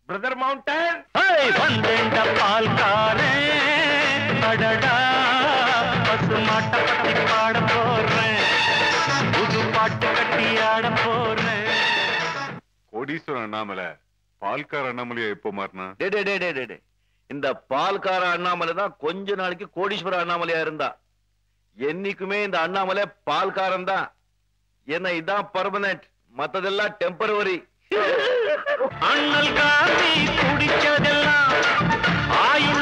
Brother mountain வந்தேண்ட பால்காரே அடடா பசு மாட்டை பத்தி பாட போறேன் புது பாட்டு கட்டி ஆட போறேன் கோடீஸ்வரன் அண்ணாமலை பால்கார அண்ணாமலையா எப்போ மாறினா டே டே டே டே டே டே. இந்த பால்கார அண்ணாமலை தான் கொஞ்ச நாளைக்கு கோடீஸ்வர அண்ணாமலையா இருந்தா என்னைக்குமே இந்த அண்ணாமலை பால்காரன் தான் ஏன்னா இதான் பர்மனன்ட் மத்ததெல்லாம் டெம்பரவரி அண்ணல் காசி குடிச்சதெல்லாம் ஆயுள்